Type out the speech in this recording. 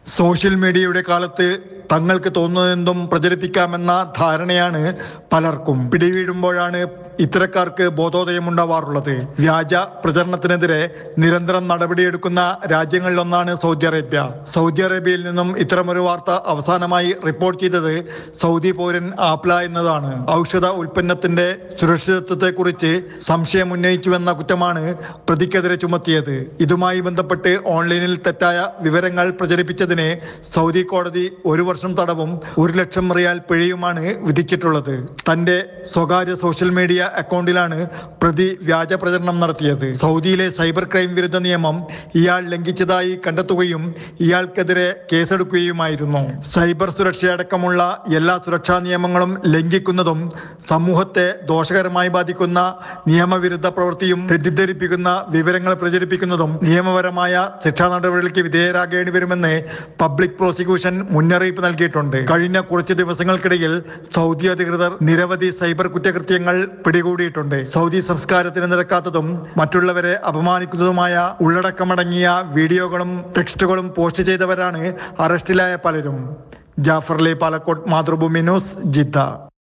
social മീഡിയയുടെ കാലത്ത് തങ്ങൾക്ക് തോന്നുന്നതെന്തും പ്രചരിപ്പിക്കാമെന്ന ധാരണയാണ് പലർക്കും പിടിവീഴുമ്പോഴാണ് ഇത്തരക്കാർക്ക് ബോധോദയമുണ്ടാവാറുള്ളത് വ്യാജ പ്രചരണത്തിനെതിരെ നിരന്തരം നടപടിയെടുക്കുന്ന രാജ്യങ്ങളിലൊന്നാണ് സൗദി അറേബ്യ സൗദി അറേബ്യയിൽ നിന്നും ഇത്തരമൊരു വാർത്ത അവസാനമായി റിപ്പോർട്ട് ചെയ്തത് സൗദി പൗരൻ ആപ്ല എന്നതാണ് ഔഷധ ഉൽപ്പന്നത്തിന്റെ സുരക്ഷിതത്വത്തെക്കുറിച്ച് സംശയം ഉന്നയിച്ചുവെന്ന കുറ്റമാണ് പ്രതിക്കെതിരെ ചുമത്തിയത് ഇതുമായി ബന്ധപ്പെട്ട് ഓൺലൈനിൽ തെറ്റായ വിവരങ്ങൾ പ്രചരിപ്പിച്ചതിന് സൗദി കോടതി ഒരു വർഷം തടവും ഒരു ലക്ഷം റിയാൽ പിഴയുമാണ് വിധിച്ചിട്ടുള്ളത് തന്റെ സ്വകാര്യ സോഷ്യൽ മീഡിയ അക്കൗണ്ടിലാണ് പ്രതി വ്യാജ പ്രചരണം നടത്തിയത് സൗദിയിലെ സൈബർ ക്രൈം വിരുദ്ധ നിയമം ഇയാൾ ലംഘിച്ചതായി കണ്ടെത്തുകയും ഇയാൾക്കെതിരെ കേസെടുക്കുകയുമായിരുന്നു സൈബർ സുരക്ഷയടക്കമുള്ള എല്ലാ സുരക്ഷാ നിയമങ്ങളും ലംഘിക്കുന്നതും സമൂഹത്തെ ദോഷകരമായി ബാധിക്കുന്ന നിയമവിരുദ്ധ പ്രവൃത്തിയും തെറ്റിദ്ധരിപ്പിക്കുന്ന വിവരങ്ങൾ പ്രചരിപ്പിക്കുന്നതും നിയമപരമായ ശിക്ഷാ നടപടികൾക്ക് വിധേയരാകേണ്ടി വരുമെന്ന് പബ്ലിക് പ്രോസിക്യൂഷൻ മുന്നറിയിപ്പ് നൽകിയിട്ടുണ്ട് കഴിഞ്ഞ കുറച്ച് ദിവസങ്ങൾക്കിടയിൽ സൗദി അധികൃതർ നിരവധി സൈബർ കുറ്റകൃത്യങ്ങൾ പിടികൂടിയിട്ടുണ്ട് സൗദി സംസ്കാരത്തിന് നിരക്കാത്തതും മറ്റുള്ളവരെ അപമാനിക്കുന്നതുമായ ഉള്ളടക്കമടങ്ങിയ വീഡിയോകളും ടെക്സ്റ്റുകളും പോസ്റ്റ് ചെയ്തവരാണ് അറസ്റ്റിലായ പലരും ജാഫർലി പാലക്കോട്ട് മാതൃഭൂമി ന്യൂസ് ജിദ്ദ